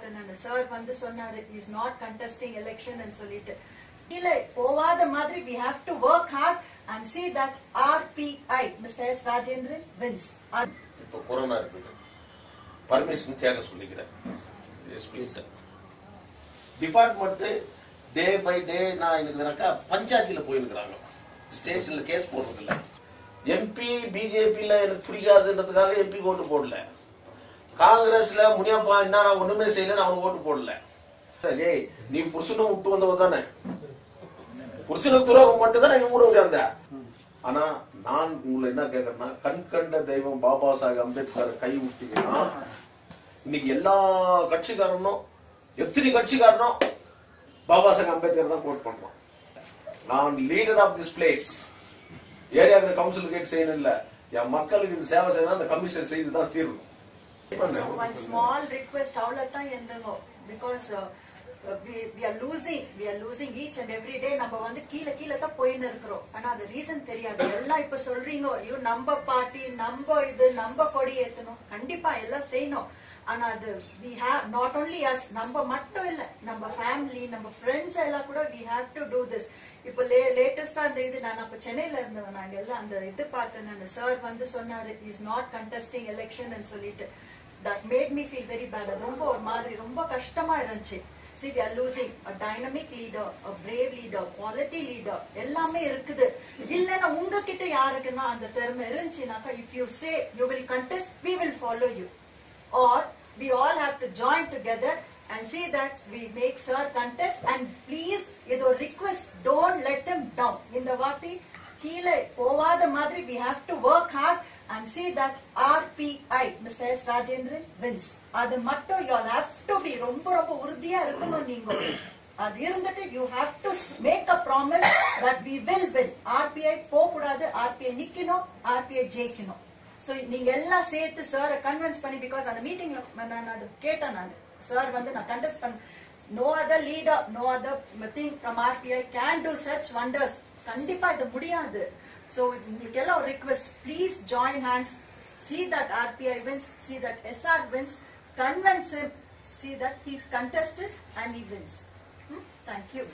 பார்த்தேன் நான் சார் வந்து சொன்னாரு இஸ் நாட் கண்டெஸ்டிங் எலெக்ஷன் சொல்லிட்டு இல்ல போவாத மாதிரி we have to work hard and see that RPI Mr. S. Rajendran wins. இப்போ கொரோனா இருக்குது பர்மிஷன் கேட்க சொல்லிக்கிறேன் yes please department day by day நான் எனக்குனாக்கா பஞ்சாயத்துல போயிருக்கிறாங்க ஸ்டேஷன்ல கேஸ் போடுறது இல்ல எம்பி பிஜேபியில எனக்கு பிடிக்காதுன்றதுக்காக எம்பி ஓட்டு போடல காங்கிரஸ்ல முனியப்பா என்ன நான் ஒண்ணுமே செய்யல அவனுக்கு ஓட்டு போடல ஏய் நீ புருஷனும் விட்டு வந்தவ தானே புருஷனுக்கு துரோகம் மட்டும் தான் இவங்க கூட உட்கார்ந்த ஆனா நான் உங்களை என்ன கேக்குறேன்னா கண் கண்ட தெய்வம் பாபா சாஹேப் அம்பேத்கர் கை விட்டீங்கன்னா இன்னைக்கு எல்லா கட்சிக்காரனும் எத்தனை கட்சிக்காரனும் பாபா சாஹேப் அம்பேத்கர் தான் கோட் பண்றோம் நான் லீடர் ஆஃப் திஸ் பிளேஸ் ஏரியாவில் கவுன்சில் கேட் செய்யணும் இல்ல என் மக்களுக்கு இந்த சேவை செய்யணும் அந்த கமிஷன் செய்து தான் தீரணும் One small request அவ்வளவுதான் எந்தங்கோ because uh, we, we are losing we are losing each and every day நம்ம வந்து கீழே கீழே தான் போயின்னு இருக்கிறோம் ஆனா அது ரீசன் தெரியாது எல்லாம் இப்ப சொல்றீங்க ஐயோ நம்ம பார்ட்டி நம்ம இது நம்ம கொடி ஏத்தணும் கண்டிப்பா எல்லாம் செய்யணும் ஆனா அது we have not only us நம்ம மட்டும் இல்ல நம்ம ஃபேமிலி நம்ம ஃப்ரெண்ட்ஸ் எல்லாம் கூட we have to do this இப்போ லேட்டஸ்டா அந்த இது நான் அப்ப சென்னையில இருந்தவன் நாங்க எல்லாம் அந்த இது பார்த்தேன் அந்த சார் வந்து சொன்னாரு இஸ் நாட் கண்டெஸ்டிங் எலெக்ஷன் சொல்லிட்டு that made me feel very bad அது ரொம்ப ஒரு மாதிரி ரொம்ப கஷ்டமா இருந்துச்சு see we are losing a dynamic leader a brave leader quality leader எல்லாமே இருக்குது இல்லைன்னா உங்ககிட்ட யாருக்குன்னா அந்த திறமை இருந்துச்சுனாக்கா if you say you will contest we will follow you or we all have to join together and see that we make sir contest and please இது ஒரு request don't let him down இந்த வாட்டி கீழே போவாத மாதிரி we have to work hard and see that RPI Mr. S. Rajendran wins அது மட்டும் you all have to be ரொம்ப ரொம்ப உறுதியா இருக்கணும் நீங்க அது இருந்துட்டு you have to make a promise that we will win RPI போக கூடாது RPI நிக்கணும் RPI ஜெயிக்கணும் சோ நீங்க எல்லாம் சேர்த்து சாரை கன்வின்ஸ் பண்ணி பிகாஸ் அந்த மீட்டிங்ல நான் அது கேட்டேன் நான் சார் வந்து நான் கண்டெஸ்ட் பண்ண no other leader no other thing from RPI can do such wonders கண்டிப்பா இது முடியாது சோ உங்களுக்கு எல்லாம் ஒரு request please join hands see that RPI wins, see that SR wins, convince him, see that he contests and he wins. Hmm? Thank you.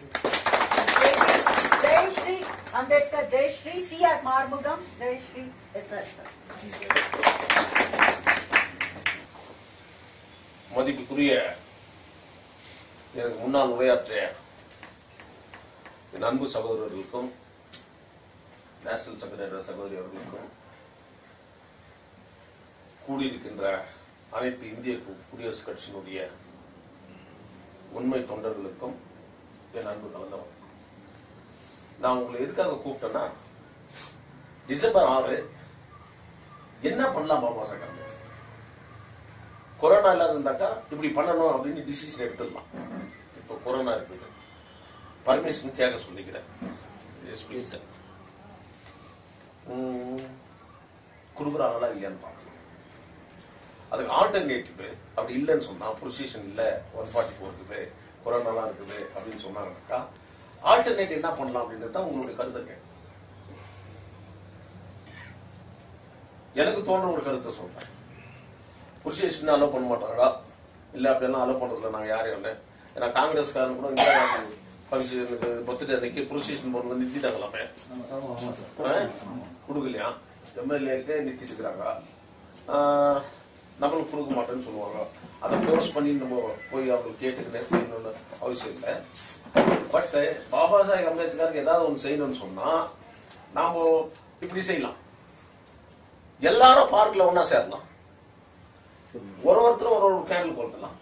Jai Shri Ambedkar, Jai Shri C.R. Marmugam, Jai Shri SR sir. Thank you. மதிப்புக்குரிய எனக்கு முன்னால் உரையாற்றிய என் அன்பு சகோதரர்களுக்கும் national secretary சகோதரி அவர்களுக்கும் கூடியிருக்கின்ற அனைத்து இந்திய கு- குடியரசுக் கட்சியினுடைய உண்மை தொண்டர்களுக்கும் என் அன்பு கலந்தவன் நான் உங்களை எதுக்காக கூப்பிட்டேன்னா டிசம்பர் ஆறு என்ன பண்ணலாம் பாபா சாஹேப் அம்பேத்கர்? கொரோனா இல்லாத இருந்தாக்கா இப்படி பண்ணணும் அப்படின்னு டிசிஷன் எடுத்துடலாம் இப்போ கொரோனா இருக்குது பர்மிஷன் கேட்க சொல்லிக்கிறேன் எஸ் ப்ளீஸ் கொடுக்குறாங்களா இல்லையான்னு பார்க்கணும் அதுக்கு ஆல்டர்னேட்டிவ் அப்படி இல்லைன்னு சொன்னா பொசிஷன் இல்ல ஒன் ஃபார்ட்டி போறதுக்கு கொரோனாலாம் இருக்குது அப்படின்னு சொன்னாங்கன்னாக்கா ஆல்டர்னேட்டிவ் என்ன பண்ணலாம் அப்படின்னு தான் உங்களுடைய கருத்தை கேட்க எனக்கு தோன்ற ஒரு கருத்தை சொல்றேன் புருஷேஷன் அலோவ் பண்ண மாட்டாங்களா இல்ல அப்படியெல்லாம் அலோவ் பண்றதுல நாங்க யாரையும் இல்லை ஏன்னா காங்கிரஸ்காரன் கூட இந்திரா காந்தி ஃபங்க்ஷனுக்கு பர்த்டே அன்னைக்கு புருஷேஷன் போறது நிறுத்திட்டாங்களாமே கொடுக்கலையா எம்எல்ஏக்கு நிறுத்திட்டு இருக்கிறாங்க ஆஹ், நம்மளுக்கு கொடுக்க மாட்டேன்னு சொல்லுவாங்க அதை ஃபோர்ஸ் பண்ணி நம்ம போய் அவங்களுக்கு கேட்டுக்கிட்டே செய்யணும்னு அவசியம் இல்லை பட் பாபா சாஹேப் அம்பேத்கருக்கு ஏதாவது ஒன்று செய்யணும்னு சொன்னா நாம இப்படி செய்யலாம் எல்லாரும் பார்க்ல ஒண்ணா சேரலாம் ஒரு ஒருத்தரும் ஒரு ஒரு கேண்டில் கொளுத்தலாம்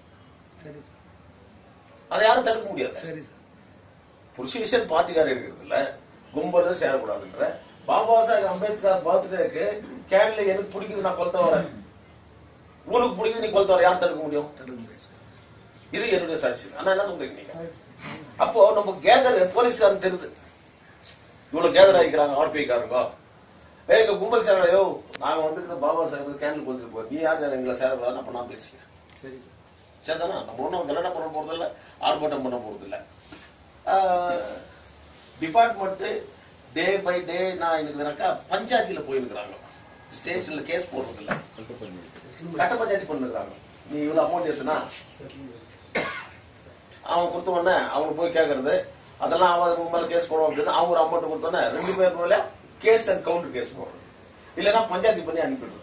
அதை யாரும் தடுக்க முடியாது சரி சார் புருஷன் பார்ட்டிக்கார இருக்கிறது இல்ல கும்பலும் சேரக்கூடாதுன்ற பாபா சாஹேப் அம்பேத்கர் பர்த்டேக்கு கேண்டில் எனக்கு பிடிக்குது நான் கொளுத்த வரேன் உனக்கு பிடிக்குது நீ கொளுத்த வர யார் தடுக்க முடியும் தடுக்க முடியாது சார் இது என்னுடைய சாட்சி ஆனா என்ன சொல்றீங்க நீங்க அப்போ நம்ம கேதர் போலீஸ்காரன் தெரியுது இவ்வளவு கேதர் ஆகிக்கிறாங்க ஆர்பிஐ காரங்க ஏய் எங்க கும்பல் சேர யோ நாங்க வந்து இந்த பாபா சாஹேப் கேண்டில் கொளுத்துட்டு போறோம் நீ யார் எங்களை சேரக்கூடாது அப்ப நான் பேசிக்கிறேன் சரி சார் சரிதானா நம்ம ஒன்றும் கல்லடா பண்ண போறது இல்ல ஆர்ப்பாட்டம் பண்ண போறது இல்ல டிபார்ட்மெண்ட் டே பை டே நான் எனக்கு பஞ்சாயத்துல போயிருக்கிறாங்க ஸ்டேஷன்ல கேஸ் போடுறது இல்ல கட்ட பஞ்சாயத்து பண்ணிருக்காங்க நீ இவ்வளவு அமௌண்ட் ஏத்துனா அவன் கொடுத்த உடனே அவனுக்கு போய் கேட்கறது அதெல்லாம் அவன் உங்க மேல கேஸ் போடுவோம் அப்படின்னா அவங்க ஒரு அமௌண்ட் கொடுத்தோன்னே ரெண்டு பேர் மேல கேஸ் அண்ட் கவுண்டர் கேஸ் போடுறது இல்லைன்னா பஞ்சாயத்து பண்ணி அனுப்பிடுறது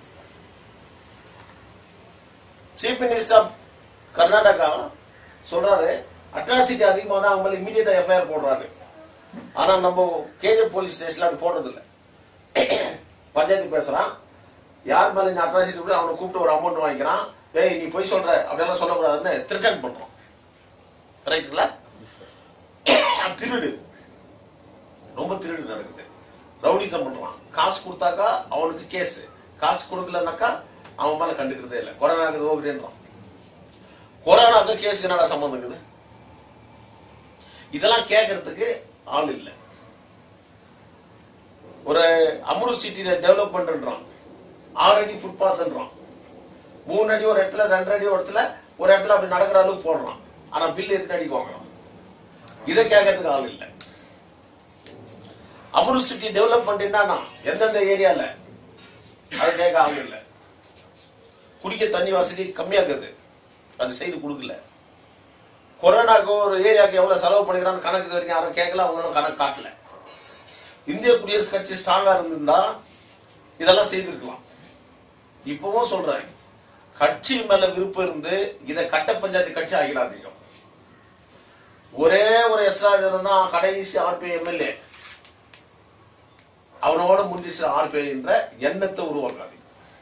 சீஃப் மினிஸ்டர் ஆஃப் கர்நாடகா சொல்றாரு அட்ராசிட்டி அதிகமா தான் அவங்க மேல இமீடியட்டா எஃப்ஐஆர் போடுறாரு ஆனா நம்ம கேஜப் போலீஸ் ஸ்டேஷன்ல அப்படி போடுறது இல்ல பஞ்சாயத்து பேசுறான் யார் மேல இந்த அட்ராசிட்டி அவனை கூப்பிட்டு ஒரு அமௌண்ட் வாங்கிக்கிறான் ஏய் நீ போய் சொல்ற அப்படியெல்லாம் சொல்லக்கூடாதுன்னு த்ரிட்டன் பண்றான் ரைட்டுங்களா திருடு ரொம்ப திருடு நடக்குது ரவுடிசம் பண்றான் காசு கொடுத்தாக்கா அவனுக்கு கேஸ் காசு கொடுக்கலனாக்கா அவன் மேல கண்டுக்கிறதே இல்லை கொரோனாக்கு ஓகுறேன்றான் கொரோனாக்கு கேஸுக்கு என்னடா சம்பந்தம் இருக்குது இதெல்லாம் கேட்கறதுக்கு ஆள் இல்லை ஒரு அம்ருத் சிட்டியில டெவலப்மெண்ட்ன்றான் ஆறு அடி ஃபுட்பாத்ன்றான் மூணு அடி ஒரு இடத்துல ரெண்டு அடி ஒரு இடத்துல ஒரு இடத்துல அப்படி நடக்கிற அளவுக்கு போடுறான் ஆனா பில் எத்தனை அடிக்கு வாங்குறான் இதை கேட்கறதுக்கு ஆள் இல்லை அம்ருத் சிட்டி டெவலப்மெண்ட் என்னன்னா எந்தெந்த ஏரியால அது கேட்க ஆள் இல்லை குடிக்க தண்ணி வசதி கம்மியாக்குது அது செய்து கொடுக்கல கொரோனாக்கு ஒரு ஏரியாவுக்கு எவ்வளவு செலவு பண்ணிக்கிறான்னு கணக்கு இது வரைக்கும் யாரும் கேட்கல அவங்களும் கணக்கு காட்டல இந்திய குடியரசு கட்சி ஸ்ட்ராங்கா இருந்திருந்தா இதெல்லாம் செய்திருக்கலாம் இப்பவும் சொல்றேன் கட்சி மேல விருப்பம் இருந்து இதை கட்ட பஞ்சாயத்து கட்சி ஆகிடாதீங்க ஒரே ஒரு எஸ் ராஜன் தான் கடைசி ஆர்பிஐ எம்எல்ஏ அவனோட முடிஞ்சிச்சு ஆர்பிஐ என்ற எண்ணத்தை உருவாக்காதீங்க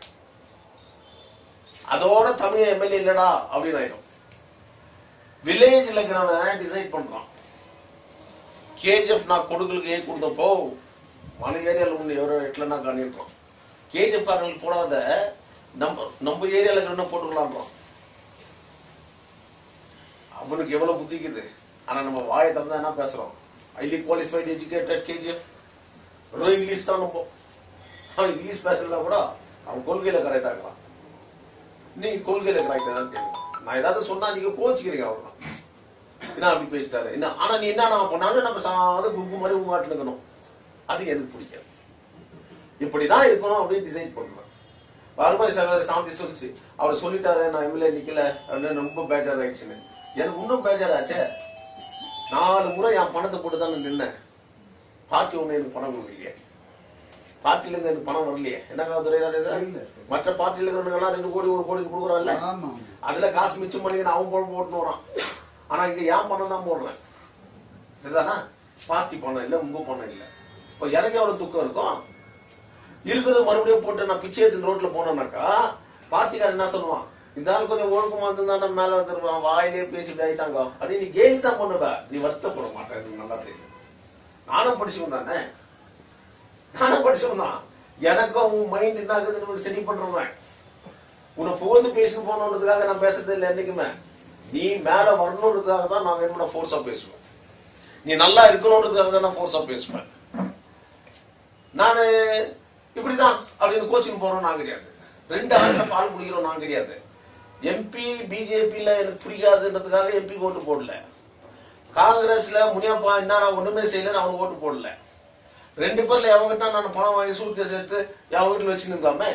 அதோட தமிழ் எம்எல்ஏ இல்லடா அப்படின்னு ஆயிடும் வில்லேஜ்ல இருக்கிறவன் டிசைட் பண்றான் கேஜிஎஃப் நான் கொடுக்கலுக்கு ஏன் கொடுத்தப்போ மன ஏரியால ஒண்ணு எவரோ எட்லன்னா காணிருக்கோம் கேஜிஎஃப் காரங்களுக்கு போடாத நம்ம நம்ம ஏரியால இருக்கிறவன போட்டுக்கலாம்ன்றோம் அவனுக்கு எவ்வளவு புத்திக்குது ஆனா நம்ம வாயை திறந்தா என்ன பேசுறோம் ஹைலி குவாலிஃபைட் எஜுகேட்டட் கேஜிஎஃப் வெறும் இங்கிலீஷ் தான் நம்ம அவன் இங்கிலீஷ் பேசுறதா கூட அவன் கொள்கையில கரெக்டா இருக்கிறான் நீங்க கொள்கையில கரெக்டா கேளுங்க நான் ஏதாவது சொன்னா நீங்க கோச்சிக்கிறீங்க அவ்வளவுதான் என்ன அப்படி பேசிட்டாரு என்ன ஆனா நீ என்ன நான் பண்ணாலும் நம்ம சாத கும்பு மாதிரி உங்க ஆட்டில் இருக்கணும் அது எனக்கு பிடிக்காது இப்படிதான் இருக்கணும் அப்படின்னு டிசைட் பண்ணுவேன் வருமாரி சகோதரி சாந்தி சொல்லிச்சு அவர் சொல்லிட்டாரு நான் எம்எல்ஏ நிக்கல அப்படின்னு ரொம்ப பேஜார் ஆயிடுச்சுன்னு எனக்கு இன்னும் பேஜார் ஆச்சே நாலு முறை என் பணத்தை போட்டு தான் நின்னேன் பார்ட்டி ஒண்ணு எனக்கு பணம் கொடுக்கலையே பார்ட்டில இருந்து எனக்கு பணம் வரலையே என்ன துறையில இல்ல. மற்ற பார்ட்டில இருக்கிறவங்க எல்லாம் ரெண்டு கோடி ஒரு கோடி கொடுக்குறான்ல ஆமா அதுல காசு மிச்சம் பண்ணி நான் அவன் பணம் போட்டு வரான் ஆனா இங்க என் பணம் தான் போடுறேன் இதுதானா பார்ட்டி பணம் இல்ல உங்க பணம் இல்ல இப்ப எனக்கு எவ்வளவு துக்கம் இருக்கும் இருக்கிறது மறுபடியும் போட்டு நான் பிச்சை எடுத்து ரோட்ல போனேன்னாக்கா பார்ட்டிக்காரன் என்ன சொல்லுவான் இந்த ஆள் கொஞ்சம் ஒழுக்கமா இருந்தா மேல வந்துருவான் வாயிலே பேசி ஆயிட்டாங்க அப்படின்னு நீ கேலி தான் பண்ணுவ நீ வருத்தப்பட மாட்டேன் எனக்கு நல்லா தெரியும் நானும் படிச்சவன் தானே நானும் படிச்சவன் தான் எனக்கும் உன் மைண்ட் என்ன ஆகுதுன்னு ஸ்டடி பண்றவன் உன்னை புகழ்ந்து பேசிட்டு போனதுக்காக நான் பேசுறது இல்லை என்னைக்குமே நீ மேல வரணுன்றதுக்காக தான் நான் வேணும்னா ஃபோர்ஸா பேசுவேன் நீ நல்லா இருக்கணுன்றதுக்காக தான் நான் ஃபோர்ஸா பேசுவேன் நானு இப்படிதான் அப்படின்னு கோச்சிங் போறோம் நான் கிடையாது ரெண்டு ஆண்டுல பால் குடிக்கிறோம் நான் கிடையாது எம்பி பிஜேபியில எனக்கு பிடிக்காதுன்றதுக்காக எம்பி ஓட்டு போடல காங்கிரஸ்ல முனியப்பா என்ன நான் ஒண்ணுமே செய்யல அவனுக்கு ஓட்டு போடல ரெண்டு பேர்ல எவங்கிட்ட நான் பணம் வாங்கி சூட் கேஸ் எடுத்து என் வீட்டுல வச்சுன்னு இருக்காமே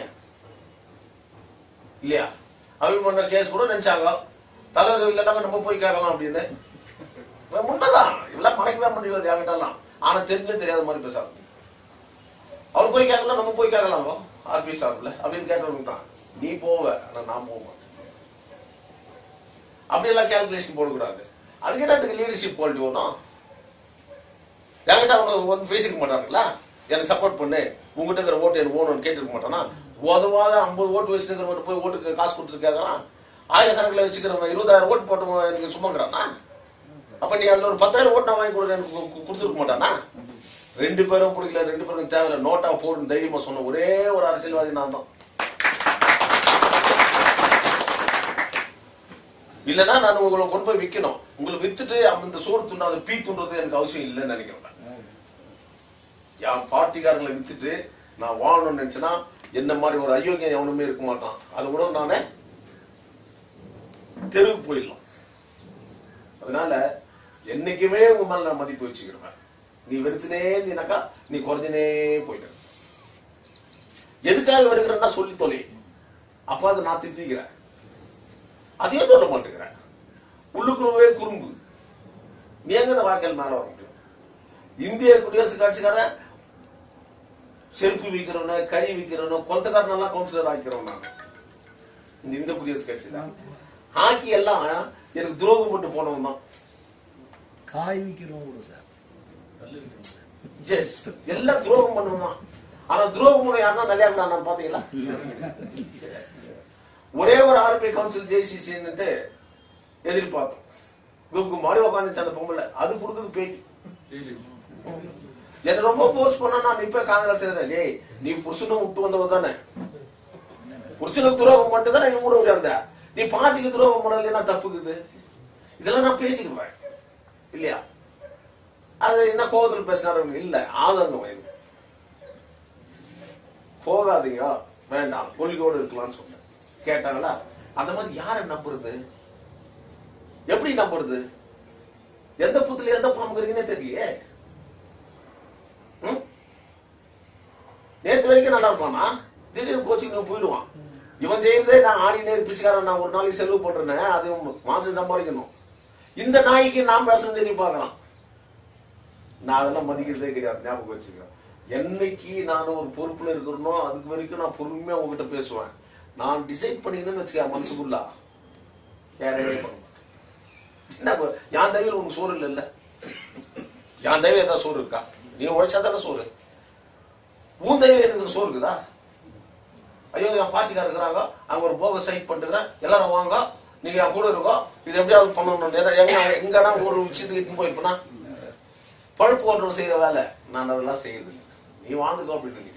இல்லையா அவில் பண்ண கேஸ் கூட நினைச்சாங்க தலைவர் இல்லைன்னா நம்ம போய் கேட்கலாம் அப்படின்னு உண்மைதான் இதெல்லாம் மறைக்கவே முடியாது என்கிட்டலாம் ஆனா தெரிஞ்சே தெரியாத மாதிரி பேசாது அவர் போய் கேட்கலாம் நம்ம போய் கேட்கலாம் ஆர்பி சார்பில் அப்படின்னு கேட்டவங்க தான் நீ போவ ஆனா நான் போக மாட்டேன் அப்படியெல்லாம் கேல்குலேஷன் போடக்கூடாது அதுக்கு என்னத்துக்கு லீடர்ஷிப் குவாலிட்டி வரும் என்கிட்ட அவங்க வந்து பேசிக்க மாட்டாங்களா எனக்கு சப்போர்ட் பண்ணு உங்ககிட்ட இருக்கிற ஓட்டு எனக்கு ஓணும்னு கேட்டுருக்க மாட்டானா உதவாத ஐம்பது ஓட்டு வச்சிருக்கிறவன் போய் ஓட்டுக்கு காசு கொடுத்துட்டு கேட்கறான் ஆயிரக்கணக்கில் வச்சுக்கிறவன் இருபதாயிரம் ஓட்டு போட்டு எனக்கு சும்மாங்கிறானா அப்ப நீ அதுல ஒரு பத்தாயிரம் ஓட்டு நான் வாங்கி கொடுக்க எனக்கு கு- கு- கொடுத்துருக்க மாட்டானா ரெண்டு பேரும் பிடிக்கல ரெண்டு பேரும் தேவையில்ல நோட்டா போடுன்னு தைரியமா சொன்ன ஒரே ஒரு அரசியல்வாதி நான் தான் இல்லைன்னா நான் உங்களை கொண்டு போய் விற்கணும் உங்களை வித்துட்டு அந்த சோறு துண்டு அதை பீ துண்டுறது எனக்கு அவசியம் இல்லைன்னு நினைக்கிறேன் என் பார்ட்டிக்காரங்களை வித்துட்டு நான் வாழணும்னு நினைச்சேன்னா என்ன மாதிரி ஒரு அயோக்கியம் எவனுமே இருக்க மாட்டான் அது கூட நானே தெருவுக்கு போயிடலாம் அதனால என்னைக்குமே உன் மேல நான் மதிப்பு வச்சுக்கிறேன் நீ வெறுத்துனே இருந்தீனாக்கா நீ குறைஞ்சனே போயிடு எதுக்காக வருகிறேன்னா சொல்லி தொலை அப்ப அதை நான் திட்டிக்கிறேன் அதையும் சொல்ல மாட்டேங்கிறேன் உள்ளுக்குள்ளவே குறும்பு நீ எங்க இந்த வாழ்க்கையில் மேல வர முடியும் இந்திய குடியரசுக் கட்சிக்காரன் செருப்பு விற்கிறவன கறி விற்கிறவன கொலத்தக்காரன் எல்லாம் கவுன்சிலர் ஆக்கிறவன் நான் இந்த இந்த குடியரசு கட்சி தான் ஹாக்கி எல்லாம் எனக்கு துரோகம் போட்டு போனவன் தான் காய் விற்கிறோம் கூட சார் எஸ் எல்லாம் துரோகம் பண்ணுவன் தான் ஆனா துரோகம் பண்ண யாருன்னா நல்லா இருந்தா பாத்தீங்களா ஒரே ஒரு ஆர்பி கவுன்சில் ஜெய்சிசின்னுட்டு எதிர்பார்த்தோம் குக்கு மாதிரி உட்காந்துச்சு அந்த பொம்பளை அது கொடுக்குது பேட்டி என்ன ரொம்ப போர்ஸ் பண்ணா நான் இப்ப காங்கிரஸ் எழுதுறேன். ஏய் நீ புருஷனும் விட்டு வந்தவ தானே புருஷனுக்கு துரோகம் மட்டும் தானே கூட முடியாத நீ பாட்டிக்கு துரோகம் பண்ணல தப்புக்குது இதெல்லாம் நான் பேசிக்குவேன் இல்லையா அது என்ன கோபத்தில் பேசினாரு இல்ல ஆதங்கம் இது போகாதீங்க வேண்டாம் கொள்கையோடு இருக்கலாம்னு சொன்னேன் கேட்டாங்களா அந்த மாதிரி யாரை நம்புறது எப்படி நம்புறது எந்த புத்துல எந்த புலம்புறீங்கன்னே தெரியலையே ம்? நேத்து வரைக்கும் நல்லா இருப்பானா திடீர்னு கோச்சிங் போயிடுவான் இவன் செய்யறதே நான் ஆடி நேர் பிச்சைக்காரன் நான் ஒரு நாளைக்கு செலவு பண்றேன் அது மாசம் சம்பாதிக்கணும் இந்த நாய்க்கு நான் பேசணும்னு எதிர்பார்க்கறான் நான் அதெல்லாம் மதிக்கிறதே கிடையாது ஞாபகம் வச்சுக்க என்னைக்கு நான் ஒரு பொறுப்புல இருக்கிறனோ அதுக்கு வரைக்கும் நான் பொறுமையா உங்ககிட்ட பேசுவேன் நான் டிசைட் பண்ணிக்கணும்னு வச்சுக்க மனசுக்குள்ளா கேரவே பண்ண மாட்டேன் என்ன இப்ப, என் தயவில் உனக்கு சோறு இல்லைல்ல என் தயவில் ஏதாவது சோறு இருக்கா நீ உழைச்சா தானே சோறு உன் தயவில் எனக்கு சோறு இருக்குதா ஐயோ என் பாட்டிக்கார இருக்கிறாங்க அவங்க ஒரு போக சைட் பண்ணிட்டுக்கிறேன் எல்லாரும் வாங்க நீங்க என் கூட இருக்கோ இது எப்படியாவது பண்ணணும் ஏதா எங்க எங்கடா ஒரு விஷயத்துக்கு இட்டுன்னு போயிருப்பேனா பழுப்பு ஓட்டுறவங்க செய்யற வேலை நான் அதெல்லாம் செய்யறது இல்லை. நீ வாழ்ந்துக்கோ அப்படின்னு நினைக்கிறேன்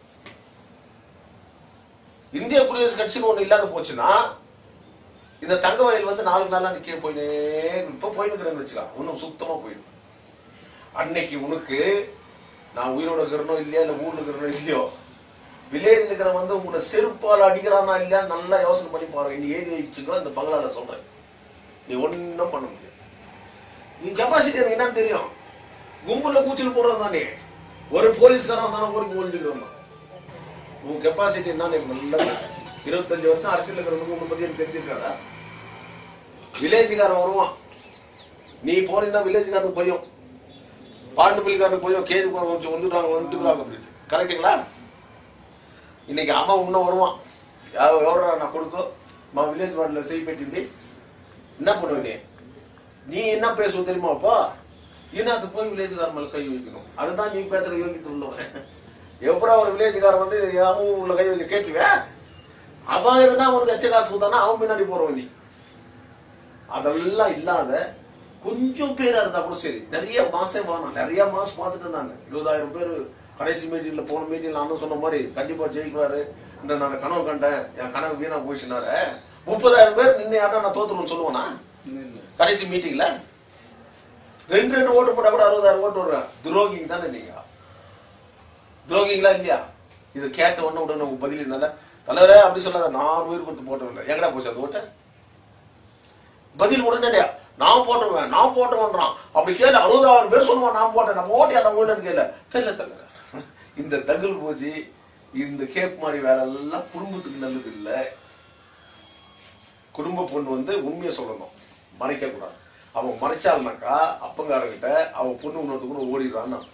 இந்திய குடியரசு கட்சின்னு ஒண்ணு இல்லாத போச்சுன்னா இந்த தங்க வயல் வந்து நாளுக்கு நாளா நிக்க போயினே இப்ப போயின்னு வச்சுக்கலாம் ஒன்னும் சுத்தமா போயிடும் அன்னைக்கு உனக்கு நான் உயிரோட இருக்கிறனோ இல்லையா இல்ல ஊர்ல இருக்கிறனோ இல்லையோ வில்லேஜ் இருக்கிற வந்து உங்களை செருப்பால் அடிக்கிறானா இல்லையா நல்லா யோசனை பண்ணி பாருங்க நீ எழுதி வச்சுக்கோ இந்த பங்களால சொல்றேன் நீ ஒண்ணும் பண்ண முடியாது நீ கெப்பாசிட்டி எனக்கு என்னன்னு தெரியும் கும்பல்ல கூச்சல் போடுறது தானே ஒரு போலீஸ்காரன் தானே ஊருக்கு ஒழிஞ்சுக்கிறோம் உன் கெப்பாசிட்டி என்னன்னு எனக்கு நல்லா தெரியும். இருபத்தஞ்சு வருஷம் அரசியல் இருக்கிறவங்க உன்னை பத்தி எனக்கு தெரிஞ்சிருக்காதா வில்லேஜுக்காரன் வருவான் நீ போனீங்கன்னா வில்லேஜுக்காரனுக்கு பயம் பாண்டு பள்ளிக்காரனுக்கு பயம் கேஜி கொஞ்சம் வந்துட்டாங்க வந்துட்டுறாங்க அப்படின்னு கரெக்டுங்களா இன்னைக்கு அவன் இன்னும் வருவான் யாரோ எவ்வளோ நான் கொடுக்கோ மா வில்லேஜ் வார்டில் செய் பெட்டிருந்து என்ன பண்ணுவ நீ நீ என்ன பேசுவ தெரியுமா அப்பா அது போய் வில்லேஜ்காரன் மேல கை வைக்கணும் அதுதான் நீ பேசுற யோகித்து உள்ளவன் எப்படா ஒரு வில்லேஜ்காரன் வந்து அவன் உள்ள கை வைக்க கேட்டுருவே அவன் எதுனா அவனுக்கு எச்ச காசு கொடுத்தானா அவன் பின்னாடி போறவன் நீ அதெல்லாம் இல்லாத கொஞ்சம் பேரா இருந்தா கூட சரி நிறைய மாசம் வேணாம் நிறைய மாசம் பார்த்துட்டேன் நான் இருபதாயிரம் பேர் கடைசி மீட்டிங்ல போன மீட்டிங்ல நான் சொன்ன மாதிரி கண்டிப்பா ஜெயிக்குவாரு இந்த நான் கனவு கண்டேன் என் கனவு வீணா போயிடுச்சுனாரு முப்பதாயிரம் பேர் நின்று யாரா நான் தோத்துருவேன்னு சொல்லுவேனா கடைசி மீட்டிங்ல ரெண்டு ரெண்டு ஓட்டு போட்டா கூட அறுபதாயிரம் ஓட்டு வருவேன் துரோகிங்க தானே நீங்க துரோகிங்களா இல்லையா இது கேட்ட உடனே உடனே உங்க பதில் என்னால தலைவரே அப்படி சொல்லாத நான் உயிர் கொடுத்து போட்டேன் எங்கடா போச்சு அந்த ஓட்ட பதில் உடனடியா நான் போட்டுவேன் நான் போட்டுவேன்றான் அப்படி கேளு அறுபதாயிரம் பேர் சொல்லுவான் நான் போட்டேன் நம்ம ஓட்டியா நான் ஓட்டேன்னு கேளு தெரியல தெரியல இந்த தகுல் பூஜி இந்த கேப் மாதிரி வேலை எல்லாம் குடும்பத்துக்கு நல்லது இல்ல குடும்ப பொண்ணு வந்து உண்மையை சொல்லணும் மறைக்க கூடாது அவன் மறைச்சாள்னாக்கா அப்பங்காரங்கிட்ட அவன் பொண்ணு உணர்த்து கூட ஓடிடுறான்னு அர்த்தம்.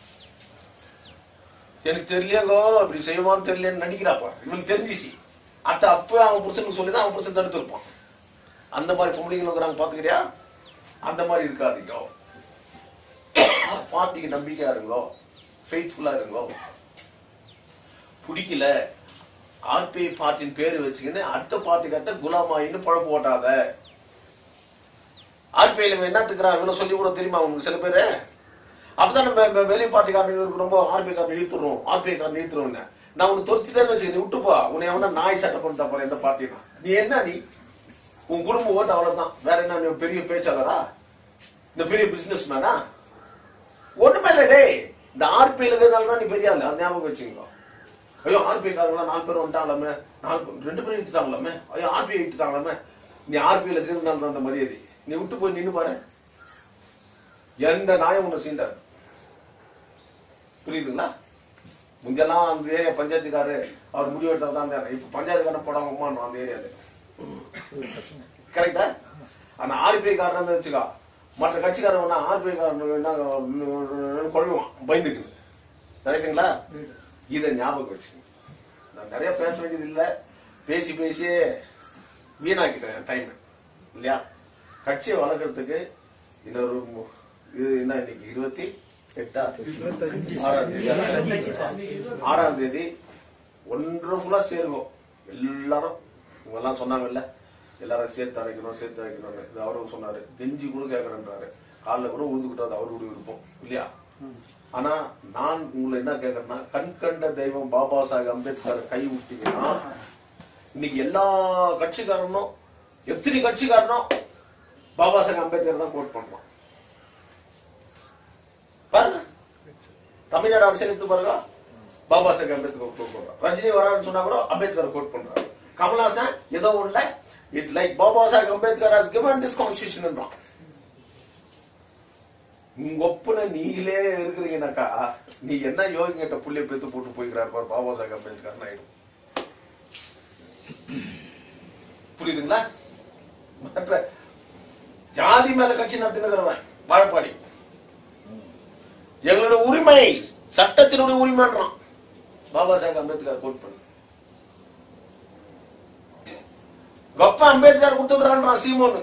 எனக்கு தெரியலங்கோ அப்படி செய்வான்னு தெரியலன்னு நடிக்கிறாப்பா இவனுக்கு தெரிஞ்சிச்சு அத்த அப்ப அவன் புருஷனுக்கு சொல்லிதான் அவன் புருஷன் தடுத்து இருப்பான் அந்த மாதிரி பொம்பளைங்க இருக்கிறாங்க பாத்துக்கிறியா அந்த மாதிரி இருக்காதீங்க பார்ட்டிக்கு நம்பிக்கையா இருங்களோ ஃபெய்த்ஃபுல்லா இருங்களோ பிடிக்கல ஆர்பிஐ பார்ட்டின் பேரு வச்சுக்கின்னு அடுத்த பார்ட்டி கட்ட குலாமாயின்னு பழப்பு ஓட்டாத ஆர்பிஐல என்னத்துக்குறான் இவனை சொல்லி கூட தெரியுமா உங்களுக்கு சில பேரு அப்பதான் நம்ம இந்த வெளி பார்ட்டிக்காரனுக்கு ரொம்ப ஆர்பிஐ காரன் இழுத்துறோம் ஆர்பிஐ காரன் இழுத்துறோம் நான் உன்னை துரத்திதான் வச்சுக்க நீ விட்டுப்பா உன்னை எவனா நாய் சட்டை பண்ண போற எந்த பார்ட்டினா நீ என்ன நீ உன் குடும்ப ஓட்டு அவ்வளவுதான் வேற என்ன நீ பெரிய பேச்சாளரா இந்த பெரிய பிசினஸ் மேனா ஒண்ணுமே இல்ல டேய் இந்த ஆர்பிஐல இருக்கிறதுனால தான் நீ பெரிய ஆளு அது ஞாபகம் வச்சுக்கோ ஐயோ ஆர்பிஐ காரங்களா நாலு பேர் வந்துட்டாங்களாமே நாலு பேர் ரெண்டு பேரும் இழுத்துட்டாங்களாமே ஐயோ ஆர்பிஐ இழுத்துட்டாங்களாமே நீ ஆர்பிஐல இருக்கிறதுனால தான் அந்த மரியாதை நீ விட்டு போய் நின்னு பாரு எந்த நாயம் உன்னை சீண்டாது புரியுதுங்களா முந்தெல்லாம் அந்த ஏரியா பஞ்சாயத்துக்காரு அவர் முடிவெடுத்தவர் தான் இருந்தாரு இப்ப பஞ்சாயத்துக்காரன் போடாம அந்த ஏரியால கரெக்டா அந்த ஆர்பிஐ காரன் வச்சுக்கோ மற்ற கட்சிக்காரன் ஒண்ணா ஆர்பிஐ காரன் என்ன கொள்ளுவான் பயந்துக்குது கரெக்டுங்களா இதை ஞாபகம் வச்சுக்கோங்க நான் நிறைய பேச வேண்டியது இல்ல பேசி பேசியே வீணாக்கிட்டேன் டைம் இல்லையா கட்சியை வளர்க்கறதுக்கு இன்னொரு மு- இது என்ன இன்னைக்கு இருபத்தி எட்டா ஆறாம் தேதி ஆறாம் தேதி ஒன்று ஃபுல்லா சேருவோம் எல்லாரும் இவங்க எல்லாம் சொன்னாங்கல்ல எல்லாரும் சேர்த்து அடைக்கணும் சேர்த்து அடைக்கணும்னு இது அவரும் சொன்னாரு கெஞ்சி கூட கேட்கறேன்றாரு காலைல கூட உழுதுகிட்டு அது அவருடைய விருப்பம் இல்லையா ஆனா நான் உங்களை என்ன கேட்கறேன்னா கண் கண்ட தெய்வம் பாபா சாஹேப் அம்பேத்கர் கை விட்டீங்கன்னா இன்னைக்கு எல்லா கட்சிக்காரனும் எத்தனை கட்சிக்காரனும் பாபா சாஹேப் அம்பேத்கர் தான் கோட் பண்றான் பாருங்க தமிழ்நாடு அரசியல் எடுத்து பாருங்க பாபா சாஹேப் அம்பேத்கர் கோட் பண்றான் ரஜினி வரான்னு சொன்னா கூட அம்பேத்கர் கோட் பண்றாரு கமல்ஹாசன் ஏதோ ஒண்ணுல it like Baba Saheb Ambedkar has given this constitution உங்க ஒப்புன நீங்களே இருக்கிறீங்கனாக்கா நீ என்ன யோகிங்கிட்ட புள்ளிய பெத்து போட்டு போய்க்கிறாரு பாரு பாபா சாஹேப் அம்பேத்கர் ஆயிடும் புரியுதுங்களா மற்ற ஜாதி மேல கட்சி நடத்தினுக்கிறவன் வாழப்பாடி எங்களுடைய உரிமை சட்டத்தினுடைய உரிமைன்றான் பாபா சாஹேப் அம்பேத்கர் கோட் பண்ணு கப்ப அம்பேத்கர் கொடுத்துக்கிறான் சீமோனு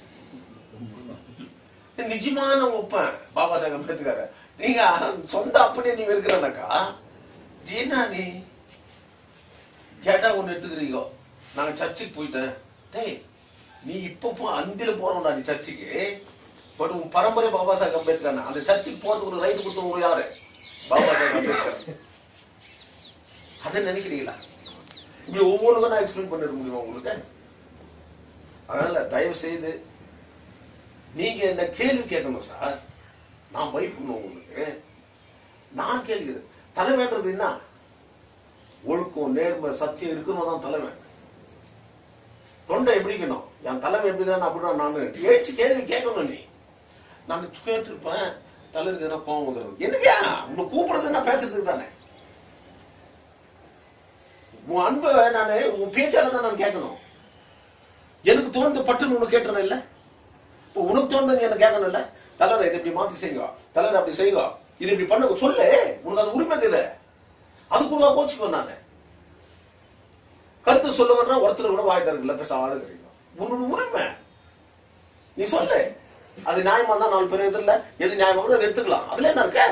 நிஜமான ஒப்பேன் பாபா சாஹேப் அம்பேத்கர் நீங்க சொந்த அப்படியே நீங்க இருக்கிறனாக்கா ஜீனா நீ கேட்டா ஒண்ணு எடுத்துக்கிறீங்க நாங்க சர்ச்சுக்கு போயிட்டேன் டேய் நீ இப்ப போ அந்தில போறோம்டா நீ சர்ச்சுக்கு பட் உன் பரம்பரை பாபா சாஹேப் அம்பேத்கர் அந்த சர்ச்சுக்கு போறதுக்கு ஒரு ரைட் கொடுத்தவங்க யாரு பாபா சாஹேப் அம்பேத்கர் அதை நினைக்கிறீங்களா இப்படி ஒவ்வொன்றுக்கும் நான் எக்ஸ்பிளைன் பண்ணிட முடியுமா உங்களுக்கு அதனால தயவு செய்து நீங்க இந்த கேள்வி கேட்கணும் சார் நான் பயப்படணும் உங்களுக்கு நான் கேள்வி தலைமைன்றது என்ன ஒழுக்கம் நேர்மை சத்தியம் இருக்கணும் தான் தலைமை தொண்டை எப்படி இருக்கணும் என் தலைமை எப்படி தான் அப்படின்னா நான் ஏச்சு கேள்வி கேட்கணும் நீ நான் கேட்டிருப்பேன் தலைவருக்கு என்ன கோவம் வந்துடும் என்னையா உன்னை கூப்பிடுறது என்ன பேசுறதுக்கு தானே உன் அன்பை நானு உன் பேச்சால தான் நான் கேட்கணும் எனக்கு தோணுது பட்டுன்னு உனக்கு கேட்டுறேன் இல்ல இப்போ உனக்கு தோணுது நீ என்ன கேட்கணும் இல்ல தலைவர் இதை இப்படி மாத்தி செய்யுங்க தலைவர் அப்படி செய்யுங்க இது இப்படி பண்ண சொல்லு உனக்கு அது உரிமை இருக்குது அதுக்குள்ள கோச்சுக்கோ நானு கருத்து சொல்லுங்கன்னா ஒருத்தர் கூட வாய் தரல பேச ஆளு கிடைக்கும் உன்னோட உரிமை நீ சொல்லு அது நியாயமா தான் நாலு பேர் எதிரில் எது நியாயமா கூட அதை எடுத்துக்கலாம் அதுல என்ன இருக்க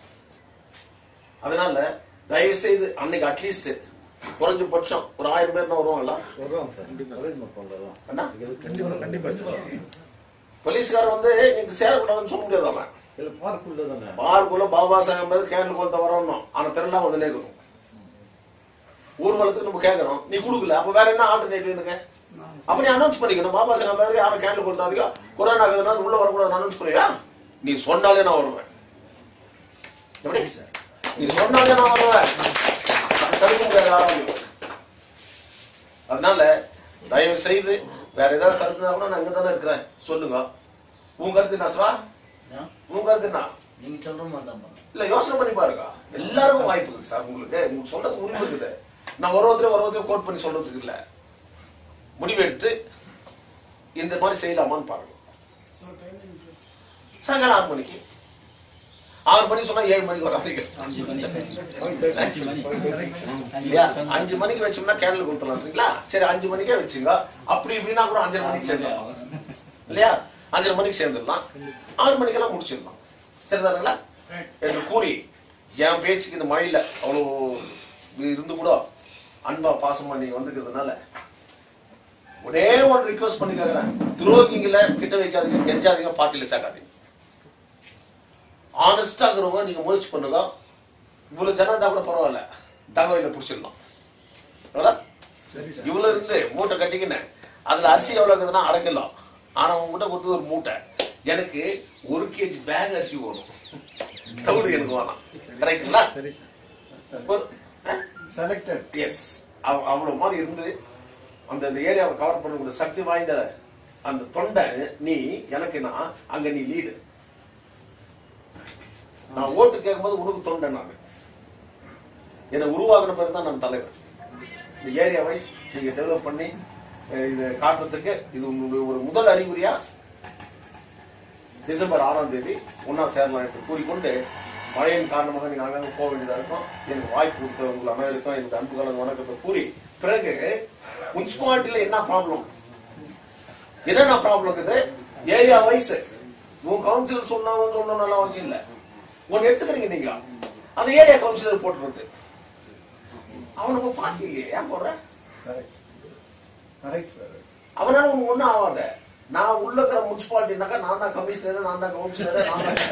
அதனால தயவு செய்து அன்னைக்கு அட்லீஸ்ட் குறைஞ்சபட்சம் ஒரு ஆயிரம் பேர் வருவாங்களா வருவாங்க சார் அரேஞ்ச்மெண்ட் பண்றோம் அண்ணா கண்டிப்பா கண்டிப்பா சார் போலீஸ்காரன் வந்து நீங்க சேரக்கூடாதுன்னு சொல்ல முடியாது அவன் இல்ல பார்க்குள்ள தானே பார்க்குள்ள பாபா சாஹேப் கேண்டில் கொளுத்த வரணும் ஆனா திரளா வந்து நேக்கணும் ஊர்வலத்துக்கு நம்ம கேட்கறோம் நீ கொடுக்கல அப்ப வேற என்ன ஆல்டர்னேட்டிவ் இருக்கு அப்ப நீ அனௌன்ஸ் பண்ணிக்கணும் பாபா சாஹேப் யாரும் கேண்டில் கொளுத்தாதீங்க கொரோனா ஆகுதுன்னா உள்ள வரக்கூடாது அனௌன்ஸ் பண்ணியா நீ சொன்னாலே நான் வருவேன் எப்படி நீ சொன்னாலே நான் வருவேன் தடுக்க முடியாது யாராலையும் அதனால தயவு செய்து வேற ஏதாவது கருத்து இருந்தா கூட நான் இங்க தானே இருக்கிறேன் சொல்லுங்க உன் கருத்து என்ன சிவா உன் கருத்து என்ன நீங்க சொல்ற மாதிரி தான் பண்ணணும். இல்ல யோசனை பண்ணி பாருங்க எல்லாருக்கும் வாய்ப்பு இருக்கு சார் உங்களுக்கு உங்களுக்கு சொல்றது உரிமை இருக்குது நான் ஒரு ஒருத்தர் ஒரு ஒருத்தர் கோட் பண்ணி சொல்றதுக்கு இல்ல முடிவெடுத்து இந்த மாதிரி செய்யலாமான்னு பாருங்க சாயங்காலம் ஆறு மணிக்கு ஆறு மணி சொன்னா ஏழு மணிக்கு வராதீங்க அஞ்சு மணி இல்லையா அஞ்சு மணிக்கு வச்சோம்னா கேண்டில் கொடுத்துலாம்ங்களா சரி அஞ்சு மணிக்கே வச்சுங்க அப்படி இப்படின்னா கூட அஞ்சரை மணிக்கு சேர்ந்துடலாம் இல்லையா அஞ்சரை மணிக்கு சேர்ந்துடலாம் ஆறு மணிக்கெல்லாம் முடிச்சிடலாம் சரிதானுங்களா என்று கூறி என் பேச்சுக்கு இந்த மழையில அவ்வளோ இருந்து கூட அன்பா பாசமா நீங்க வந்துக்கிறதுனால ஒரே ஒரு ரிக்வஸ்ட் பண்ணி கேக்குறேன் துரோகிங்களை கிட்ட வைக்காதீங்க கெஞ்சாதீங்க பார்ட்டியில சேர்க்காதீங்க ஆனஸ்டா இருக்கிறவங்க நீங்க முயற்சி பண்ணுங்க இவ்வளவு ஜனம் இருந்தா கூட பரவாயில்ல தகவல பிடிச்சிடலாம் அவ்வளவுதான்? சரி சார் இவ்வளவு இருந்து மூட்டை கட்டிக்கினேன் அதுல அரிசி எவ்வளவு இருக்குதுன்னா அரைக்கலாம் ஆனா உங்ககிட்ட கொடுத்தது ஒரு மூட்டை எனக்கு ஒரு கேஜி பேக் அரிசி வேணும் தவிடு எனக்கு வேணாம் கரெக்டுங்களா சரி சார் செலக்டட் எஸ் அவ்வளவு மாதிரி இருந்து அந்த அந்த ஏரியாவை கவர் பண்ணக்கூடிய சக்தி வாய்ந்த அந்த தொண்டை நீ எனக்கு நான் அங்க நீ லீடு நான் ஓட்டு கேட்கும்போது உனக்கு தொண்டை நான் என்னை உருவாக்குன பிறகு தான் நான் தலைவர் இந்த ஏரியா வைஸ் நீங்க டெவலப் பண்ணி அஹ், இது காட்டுறதுக்கு இது உங்களுடைய ஒரு முதல் அறிகுறியா டிசம்பர் ஆறாம் தேதி ஒன்னா சேரலாம் என்று கூறிக்கொண்டு மழையின் காரணமாக நீங்க அங்கங்க போக வேண்டியதா இருக்கும் எனக்கு வாய்ப்பு கொடுத்த உங்கள் அனைவருக்கும் எனக்கு அன்பு கலந்து வணக்கத்தை கூறி பிறகு முனிசிபாலிட்டியில என்ன ப்ராப்ளம் என்னென்ன ப்ராப்ளம் இருக்குது ஏரியா வைஸ் உன் கவுன்சிலர் சொன்னவங்க சொன்ன நல்லா வச்சு இல்ல ஒன்னு எடுத்துக்கிறீங்க நீங்க அந்த ஏரியா கவுன்சிலர் போட்டுறது அவனுக்கு பார்த்து இல்லையே ஏன் போடுற கரெக்ட் கரெக்ட் சார் அவனால உனக்கு ஒண்ணும் ஆகாத நான் உள்ள இருக்கிற முனிசிபாலிட்டினாக்கா நான் தான் கமிஷனர் நான் தான் கவுன்சிலர் நான் தான்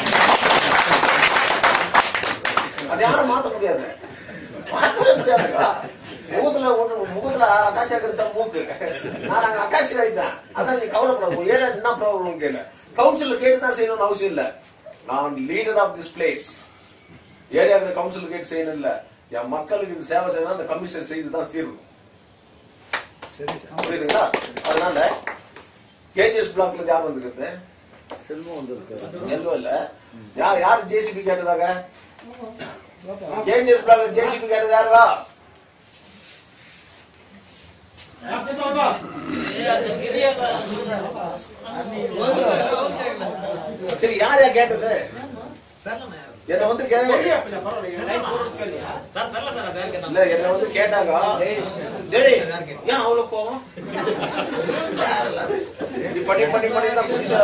அது யாரும் மாத்த முடியாது மாத்தவே முடியாதுக்கா முகத்துல ஒண்ணு முகத்துல அட்டாச் ஆகிறது மூக்கு நான் அங்க அட்டாச் ஆயிட்டேன் அதான் நீ கவலைப்படாது உன் ஏரியா என்ன ப்ராப்ளம் கேளு கவுன்சிலர் கேட்டு தான் செய்யணும்னு அவசியம் இல்ல நான் லீடர் ஆஃப் திஸ் பிளேஸ் ஏரியாவில் கவுன்சிலர் கேட்டு செய்யணும் இல்ல என் மக்களுக்கு இது சேவை செய்யணும் அந்த கமிஷன் செய்து தான் தீரணும் சரி சார் புரியுதுங்களா அதனால கேஜிஎஸ் பிளாக்ல இருந்து யார் வந்துருக்குது செல்வம் வந்திருக்கு செல்வம் இல்ல யார் யார் ஜேசிபி கேட்டதாக கேஜிஎஸ் பிளாக்ல ஜேசிபி கேட்டது யாருடா சரி யார் யார் கேட்டது என்ன வந்து கே- இல்ல என்ன வந்து கேட்டாங்க டேய், ஏன் அவ்வளவு கோவம் நீ பண்ணி பண்ணி பண்ணி தான் புதுசா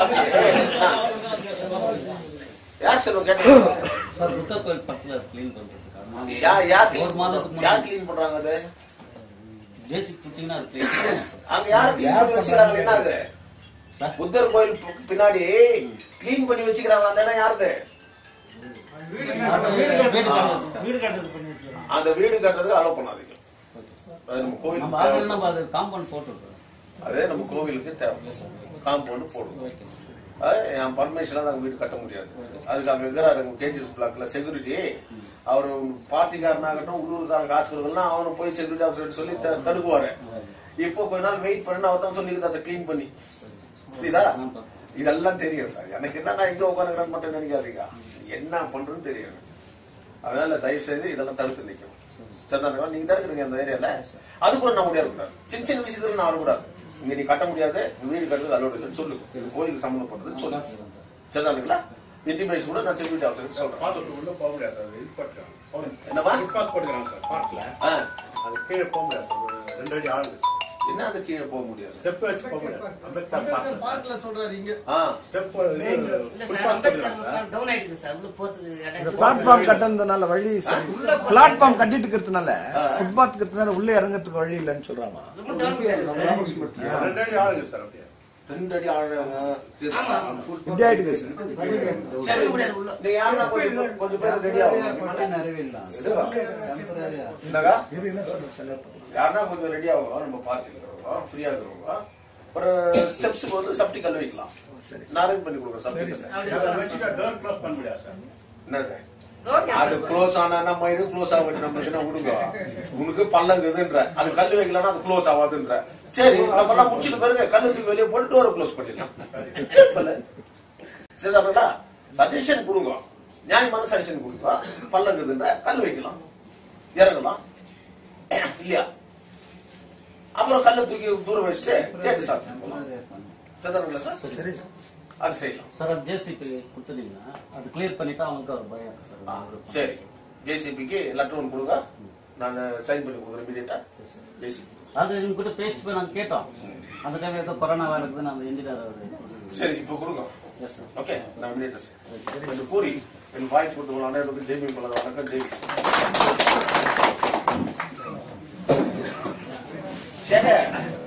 யார் செல்வம் கேட்டாங்க சார் புத்தர் கோயில் பக்கத்துல கிளீன் பண்றதுக்கு யார் யார் ஒரு மாதத்துக்கு யார் முன்னாடி கிளீன் பண்றாங்க அது ஜேசி குத்திங்கன்னா அது கிளீன் அங்க யார் கிளீன் பண்ணி வச்சுக்கிறாங்க என்ன அது சார் புத்தர் கோயில் பி- பின்னாடி கிளீன் பண்ணி வச்சுக்கிறாங்க அந்த இடம் யாருது வீடு கட்டுறது சார் அந்த வீடு கட்டுறதுக்கு அலோவ் பண்ணாதீங்க அது நம்ம நம்ம ஆல்ரெடி கோவில் நம்ம அது காம்பவுண்ட் போட்டுருக்கோம் அதே நம்ம கோவிலுக்கு தேவை காம்பவுண்ட் போடுவோம் அது என் பர்மிஷன்லாம் நாங்க வீடு கட்ட முடியாது அதுக்கு அங்க இருக்கிறாரு கேஜிஎஸ் பிளாக்ல செக்யூரிட்டி அவர் பார்ட்டிக்காரனாகட்டும் உள்ளூர்காரன் காசு கொடுக்கலாம் அவனை போய் செக்யூரிட்டி ஆஃபீஸர் சொல்லி த- தடுக்குவாரு இப்போ கொஞ்ச நாள் வெயிட் பண்ணி அவர் தான் சொல்லி அதை க்ளீன் பண்ணி புரியுதா இதெல்லாம் தெரியும் சார் எனக்கு என்ன நான் எங்க உட்காந்துக்கிறேன்னு மட்டும் நினைக்காதீங்க என்ன பண்றேன்னு தெரியும் அதனால தயவு செய்து இதெல்லாம் தடுத்து நிற்கும் சரிதானுங்களா நீங்க தான் இருக்கிறீங்க அந்த ஏரியால அது கூட நான் முடியாது கூடாது சின்ன சின்ன விஷயத்துல நான் வரக்கூடாது இங்க நீ கட்ட முடியாது வீடு கட்டுறது அலோடு இல்லைன்னு சொல்லு இது கோயிலுக்கு சம்மந்தப்பட்டதுன்னு சொல்லு சரிதானுங்களா இன்டிமேஷன் கூட நான் செக்யூரிட்டி ஆஃபீஸருக்கு சொல்றேன் பார்த்துட்டு உள்ள போக முடியாது சார் இது போட்டுருக்காங்க என்னவா ஃபுட்பாத் போட்டுக்கிறாங்க சார் பார்க்ல ஆ, அது கீழே போக முடியாது சார் ஒரு ரெண்டு அடி ஆளுங்க என்ன அது கீழே போக முடியாது ஸ்டெப் வச்சு போக முடியாது அம்பேத்கர் பார்க்ல பார்க்ல சொல்றாரு இங்க ஆ ஸ்டெப் இல்ல சார் ஃபுட்பாத் அம்பேத்கர் போட்டுக்கிறாங்க சார் டவுன் ஆயிடுது சார் உள்ள போறதுக்கு இடம் இல்லை. பிளாட்ஃபார்ம் கட்டினதுனால வழி பிளாட்ஃபார்ம் கட்டிட்டு இருக்கிறதுனால ஃபுட்பாத் இருக்கிறதுனால உள்ளே இறங்கறதுக்கு வழி இல்லைன்னு சொல்றாங்க ரொம்ப down ஆயிடுது. ரெண்டு அடி ஆளுங்க சார் அப்படியே ரெண்டு அடி ஆழங்க ஆமா. இப்படி ஆயிடுது சார் சரி முடியாது உள்ள. நீங்க யாருன்னா கொஞ்சம் கொஞ்சம் பேர் ரெடி ஆகும் நிறைவேறலாம் டெம்பரரியா என்னடா இது என்ன சொல்றது யாருன்னா கொஞ்சம் ரெடி ஆகும் நம்ம பார்த்துக்கிறோம் ஃப்ரீயா இருக்கிறவங்க ஒரு ஸ்டெப்ஸுக்கு வந்து சப்டி கல் வைக்கலாம் நான் அரேஞ்ச் பண்ணி கொடுக்குறேன் சப்டி கல் அதை வச்சுட்டா டோர் க்ளோஸ் பண்ண முடியாது சார் என்னது Okay. அது க்ளோஸ் ஆனா நம்ம இது க்ளோஸ் ஆக நம்மளுக்கு என்ன விடுங்க உனக்கு பல்லங்குதுன்ற அது கல் வைக்கலன்னா அது க்ளோஸ் ஆகாதுன்ற சரி நம்ம எல்லாம் முடிச்சிட்டு பிறகு கல்லு தூக்கி வெளியே போட்டு டோரை க்ளோஸ் பண்ணிடலாம் சரிதானுங்களா சஜஷன் கொடுங்க நியாயமான சஜஷன் கொடுங்க பல்லங்குதுன்ற கல் வைக்கலாம் இறங்கலாம் இல்லையா அப்புறம் கல்லை தூக்கி தூரம் வச்சுட்டு கேட்டு சாப்பிட்டு சரிதானுங்களா சார் சரி அது செய்யலாம் சார் அது ஜேசிபி கொடுத்துட்டீங்கன்னா அது கிளியர் பண்ணிட்டா அவனுக்கு ஒரு பயம் இருக்கு சார் ஆ, சரி ஜேசிபிக்கு லெட்டர் ஒன்று கொடுங்க நான் சைன் பண்ணி கொடுக்குறேன் இமீடியட்டா ஜேசிபி அது இவங்க கிட்ட பேசிட்டு போய் நாங்க கேட்டோம் அந்த டைம் ஏதோ கொரோனா இருக்குது நம்ம இன்ஜினியர் சரி இப்போ கொடுங்க எஸ் சார் ஓகே நான் இமீடியட்டா என்று கூறி என் வாய்ஸ் கொடுத்து அனைவருக்கு ஜெய்பி பலக வணக்கம் ஜெய்பி சேகர்